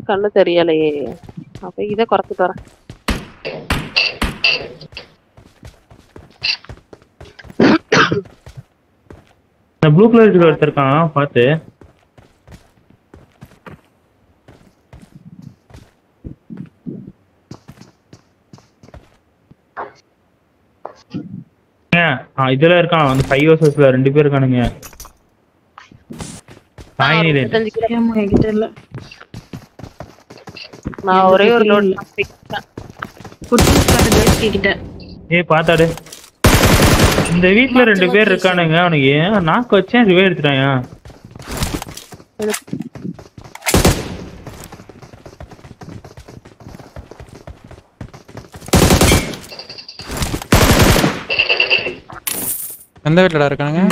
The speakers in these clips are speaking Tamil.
கண்ணு தெரியலையே அப்ப இத குறைச்சிட்டு வரேன் இந்த ப்ளூ கலர் இருக்கிற ஒருத்தர் இருக்கான் பார்த்து ஏங்க, ஆ, இதுல இருக்கான் அந்த ஃபைவ் ஹவர்ஸ்ல ரெண்டு பேர் இருக்கானுங்க சாயினில இருபத்தஞ்சு கிலோ. ஏம்மா, என்கிட்ட இல்ல நான் ஒரே ஒரு லோட் குட்டி காட்டு கிட்ட ஏய் பாத்தாடு இந்த வீட்ல ரெண்டு பேர் இருக்கானுங்க அவனுக்கு ஏன் நாக்கு வச்சேன் ரிவே எடுத்துட்டாயா எந்த வீட்டுலடா இருக்கானுங்க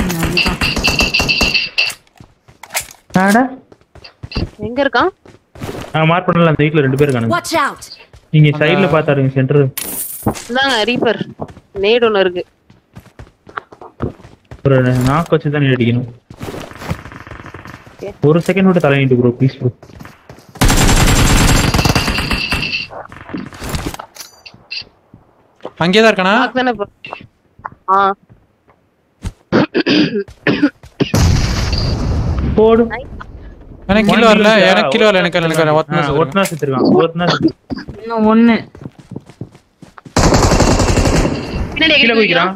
ஆடா எங்க இருக்கான் நான் மார்க் பண்ணல அந்த வீட்ல ரெண்டு பேர் இருக்கானுங்க Watch out! நீங்க சைடுல பாத்தாருங்க சென்டர் இந்தாங்க ரீப்பர் நேடு ஒண்ணு இருக்கு ஒரு நாக்கு வச்சு தான் அடிக்கணும் ஒரு செகண்ட் விட்டு தலையிட்டு ப்ரோ ப்ளீஸ் ப்ரோ அங்கேயே தான் இருக்கானா நாக்கு தானே இப்போ ஆ போடு எனக்கு கிலோ வரல எனக்கு கிலோ வரல எனக்கு வரல, எனக்கு வரல. ஒத்தனை சொல்றேன். ஒத்தனா செத்துருக்கான் ஒத்தனா செத்து இன்னும் ஒண்ணு பின்னாடி கீழே எங்க குதிக்கிறான்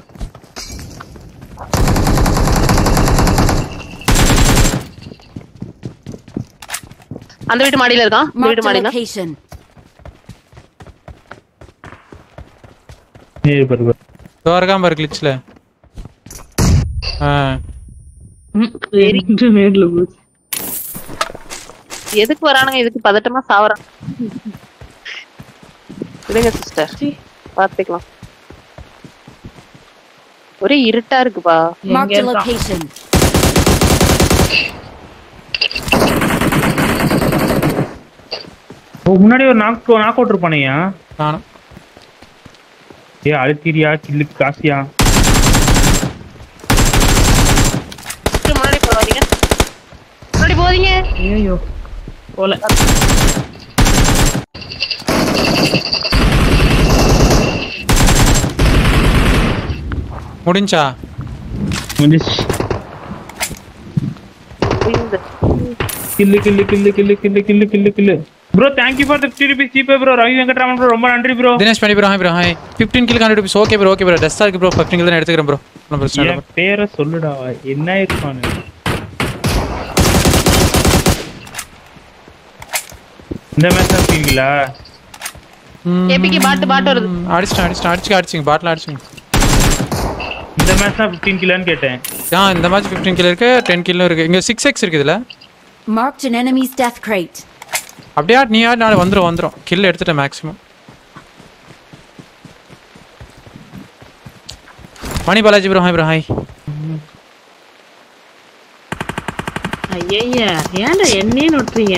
அந்த வீட்டு மாடியில இருக்கான் இந்த Marked வீட்டு a மாடியில location. ஏய் பாரு பாரு. இதோ இருக்கான் பாரு கிளிச்ல ஆ ரெண்டு மேட்ல போச்சு எதுக்கு வரானுங்க இதுக்கு பதட்டமா சாவறான் விடுங்க சிஸ்டர் பாத்துக்கலாம் ஒரே இருட்டா இருக்குப்பா Marked எங்க a இருக்கான் location. ஓ முன்னாடி ஒரு நாக் நாக் அவுட் இருப்பானையா நானும் ஏ அழுத்திரியா கில்லு காசியா முன்னாடி போகாதீங்க முன்னாடி போதீங்க ஐயோ போல முடிஞ்சா முடிஞ்சிச்சு புரியுது. Kill kill kill kill kill kill kill kill bro thank you for fifty rupees GPay bro Ravi Venkatraman bro ரொம்ப நன்றி ப்ரோ தினேஷ் பண்ணி bro hi bro hi fifteen kilo hundred rupees okay bro okay bro டெஸ்டா இருக்கு ப்ரோ ஃபிஃப்டீன் கிலோ எடுத்துக்கிறேன் ப்ரோ ஒன்றும் பிரச்சனை இல்லை என் பேரை சொல்லுடா என்ன இருப்பானு இந்த மேட்ச் இருக்கீங்களா எபிக்கு பாட்டு பாட்டு வருது அடிச்சிட்டேன் அடிச்சிட்டேன் அடிச்சு அடிச்சிங்க பாட்டில் அடிச்சிங்க இந்த மேட்ச் தான் ஃபிஃப்டீன் கிலோன்னு கேட்டேன் ஆ இந்த மாதிரி ஃபிஃப்டீன் கிலோ இருக்கு டென் கிலோ இருக்கு இங்கே சிக்ஸ் எக்ஸ் இருக்குது இதில் Marked an enemy's death crate. அப்படியே ஆட் நீ ஆட் நாளை வந்துடும் வந்துடும் கில் எடுத்துட்டேன் maximum Mani Balaji bro hi bro hi ஐயா ஏன்டா என்னையே நொட்டுறீங்க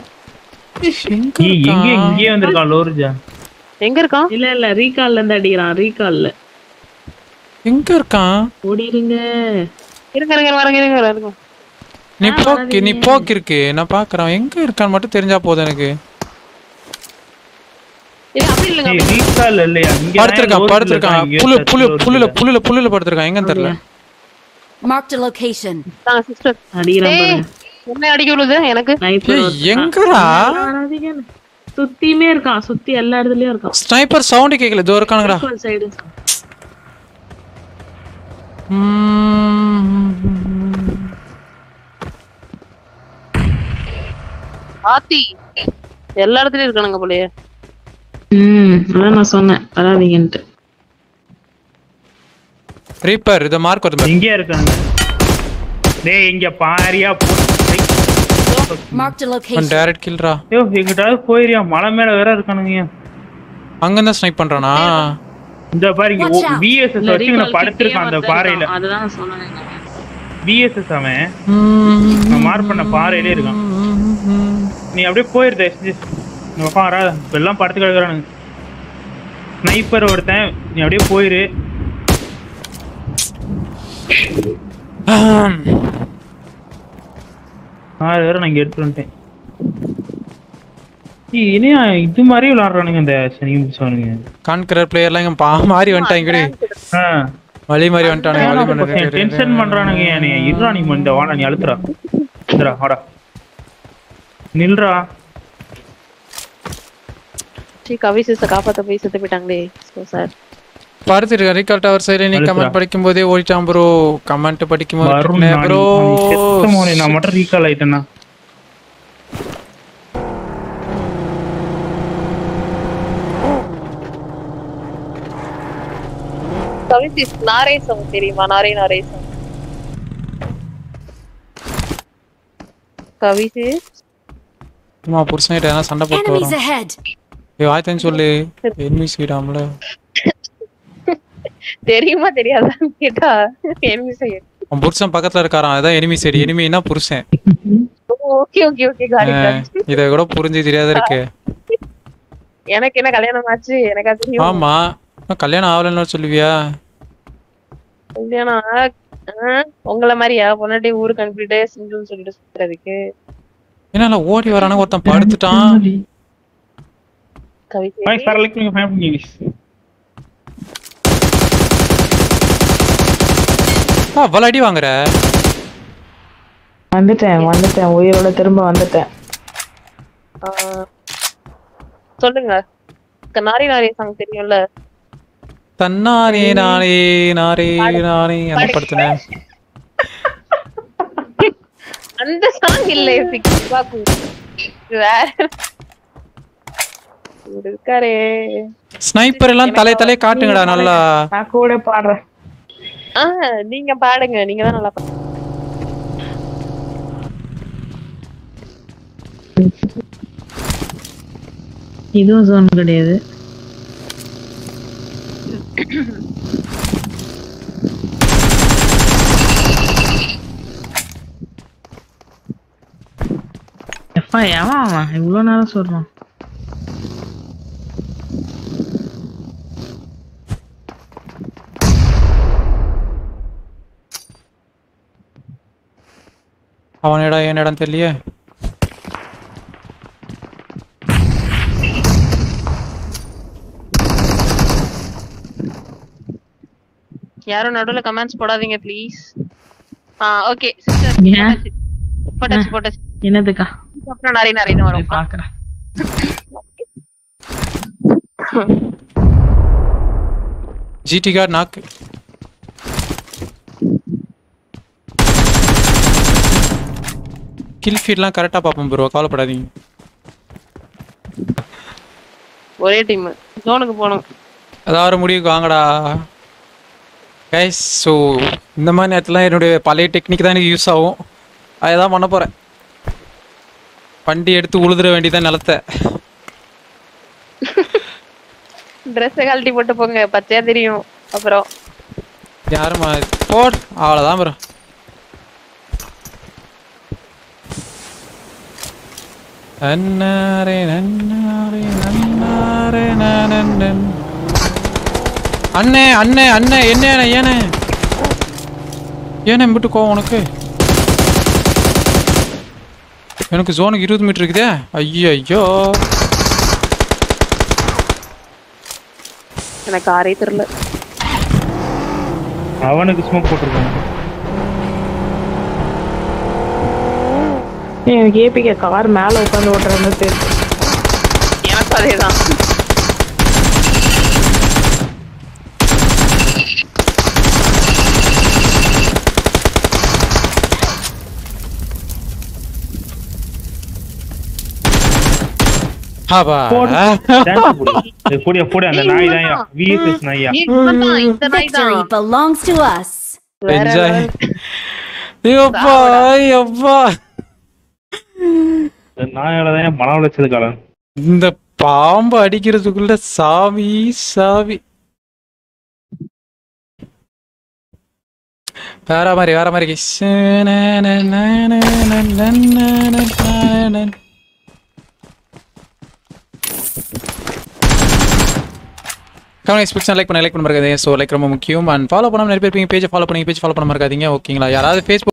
நீ எங்க இங்கேயே வந்திருக்கான் லோரிஜா எங்க இருக்கான் இல்ல இல்ல ரீகால்ல இருந்து அடிக்கிறான் ரீகால்ல எங்க இருக்கான் ஓடிருங்க இருங்க இருங்க வரங்க இருங்க இருங்க நீ போக்கு நீ போக்கு இருக்கு நான் பாக்குறேன் எங்க இருக்கான்னு மட்டும் தெரிஞ்சா போதும் எனக்கு இல்ல அப்படி இல்லைங்க ஏய் ரீகால் இல்லையா இங்க படுத்திருக்கான் படுத்திருக்கான் புல்லு புல்லு புல்லுல புல்லுல புல்லுல படுத்திருக்கான் எங்கன்னு தெரியல Marked a location. தாங்க சிஸ்டர் அடிக்கிறான் ஏய் பாருங்க என்ன அடிக்க விழுது எனக்கு ஸ்னைப்பர் ஏய், எங்கடா சுத்தியுமே இருக்கான் சுத்தி எல்லா இடத்துலயும் இருக்கான் ஸ்னைப்பர் சவுண்ட் கேக்கல இதோ இருக்கானுங்கடா சைடு ஆத்தி எல்லா இடத்துலயும் இருக்கானுங்க போலயே ம் அதான் நான் சொன்னேன் வராதீங்கன்ட்டு ரீப்பர் இத மார்க் வருது இங்கே இருக்காங்க டேய் இங்க பாரியா Marked a location. டைரக்ட் கில்ரா ஐயோ எங்கிட்டாவது போயிரியா மலை மேல வேற இருக்கானுங்க அங்க தான் ஸ்னைப் பண்றானா இந்த பாரு இங்க Watch out. பிஎஸ்எஸ் இல்ல, வச்சு recall நான் படுத்திருக்கான் அந்த கிட்டயே பாறையில ஒருத்தன் இருக்கான். அதுதான் சொன்னேன் பிஎஸ்எஸ் அவன் நான் மார்க் பண்ண பாறையிலே இருக்கான் நீ அப்படியே போயிருந்த நீ உட்காரா எல்லாம் படுத்து கிடக்குறானுங்க ஸ்னைப்பர் ஒருத்தன் நீ அப்படியே போயிரு ஆறு வேற நான் இங்க எடுத்துட்டு வந்துட்டேன் ஏய், இனியா இது மாதிரி விளாடுறானுங்க இந்த சனி முடிச்சவனுங்க கான்கரர் பிளேயர்லாம் இங்க பா மாறி வந்துட்டாங்க இங்கடி ஆ வழி மாறி வந்துட்டானுங்க வழி பண்ண டென்ஷன் பண்றானுங்க நீ இருடா நீ இந்த வாடா நீ அழுத்துறா இந்தடா வாடா நில்றா சீ கவி சிஸ்டர் காப்பாத்த போய் செத்து போயிட்டாங்களே சோ சார் பார்த்துட்டு ரீகால் டவர் சைடுல நீ கமெண்ட் படிக்கும் போதே ஓடிட்டான் ப்ரோ கமெண்ட் படிக்கும் வரும் போது நான் ப்ரோ நீ செத்த மோனே நான் மட்டும் ரீகால் ஆயிட்டேன்னா கவி சிஸ் நாரே சாங் தெரியுமா நாரே நாரே சாங் கவி சிஸ் சும்மா புருஷன்கிட்ட எதனா சண்டை போட்டு Enemies வரும் ahead! ஏய் ஆயத்தன் சொல்லு எனிமிஸ் விடாமல தெரியுமா தெரியாதான்னு கேட்டா enemy side. அவன் புருஷன் பக்கத்துல இருக்காராம் அதான் எனிமி சைடு எனிமின்னா புருஷன் ஓகே ஓகே ஓகே காலி அஹ், இத கூட புரிஞ்சு தெரியாத இருக்கு எனக்கு என்ன கல்யாணம் ஆச்சு எனக்கு அது தெரியும் ஆமா இன்னும் கல்யாணம் ஆகலன்னு சொல்லுவியா கல்யாணம் ஆ- ஆ, உங்கள மாதிரியா பொன்னாட்டி ஊருக்கு அனுப்பிட்டு சிங்கிள்னு சொல்லிட்டு சுத்துறதுக்கு என்ன ஓடி வரானு ஒருத்தன் படுத்துட்டான் கவி Vai, para ali com o meu English. ஆ, அவ்வளவு அடி வாங்குற வந்துட்டேன் வந்துட்டேன் உயிரோட திரும்ப வந்துட்டேன் ஆ, சொல்லுங்க க- நாரி நாரி சாங் தெரியும்ல தன்னாரே நானே நாரே நானே அந்த படுத்துனேன் அந்த சாங் இல்ல பாக்கு வேற இவரு இருக்காரே ஸ்னைப்பர் எல்லாம் தலை தலை காட்டுங்கடா நல்லா நான் கூட பாடுறேன் ஆ நீங்க பாடுங்க நீங்க தான் நல்லா பாடுங்க இதுவும் ஜோன் கிடையாது எப்பா ஏவன் அவன் இவ்வளோ நேரம் சொல்றான் அவன் இடம் என் இடம் தெரியலையே யாரும் நடுவுல கமெண்ட்ஸ் போடாதீங்க ப்ளீஸ் ஆ ஓகே சிஸ்டர் ஏன்? போட்டாச்சு போட்டாச்சு என்னதுக்கா அப்புறம் நிறைய நிறைய வரும் போய் பாக்குறேன் ஜிடி கார்டு நாக்கு கில் ஃபீட்லாம் கரெக்டாக பார்ப்போம் ப்ரோ கவலைப்படாதீங்க ஒரே டீம் ஜோனுக்கு போகணும் அதாவது முடிவுக்கு வாங்கடா கைஸ் ஸோ இந்த மாதிரி நேரத்தில் என்னுடைய பழைய டெக்னிக் தான் எனக்கு யூஸ் ஆகும் அதுதான் பண்ண போகிறேன் வண்டி எடுத்து உழுதுற வேண்டியதான் நிலத்தை ட்ரெஸ்ஸை கழட்டி போட்டு போங்க பச்சையா தெரியும் அப்புறம் யாருமா போட் அவ்வளோதான் ப்ரோ நன்னாரே நன்னாரே நன்னாரே நன்னன் அண்ணே அண்ணே அண்ணே என்ன ஏனே ஏனே விட்டு கோவம் உனக்கு எனக்கு ஜோனுக்கு இருபது மீட்டர் இருக்குதே ஐயோ ஐயோ எனக்கு ஆரே தெரியல அவனுக்கு ஸ்மோக் போட்டிருக்காங்க ஏய், எனக்கு ஏபிகே கார் மேல உட்காந்து ஓட்டுறது தெரியும் எனக்கு அதேதான் ஆபா Dance போடு. இது போடியா போடு அந்த நாய் தான் விஎஸ்எஸ் நாயா ஏய், இவன்தான், இந்த நாய் Victory தான் belongs to us. வேற என்ஜாய் level. ஐயோப்பா ஐயோப்பா இந்த நாயால தான் மனம் உழைச்சது காலம் இந்த பாம்பு அடிக்கிறதுக்குள்ள சாவி சாவி வேற மாதிரி வேற மாதிரி guys. கவனம் எக்ஸ்பிரஷன் லைக் பண்ண லைக் பண்ண மறக்காதீங்க ஸோ லைக் ரொம்ப முக்கியம் அண்ட் ஃபாலோ பண்ணாம நிறைய பேர் பேஜ் ஃபாலோ பண்ணி பேஜ் ஃபாலோ பண்ண மறக்காதீங்க ஓகேங்களா யாராவது ஃபேஸ்புக்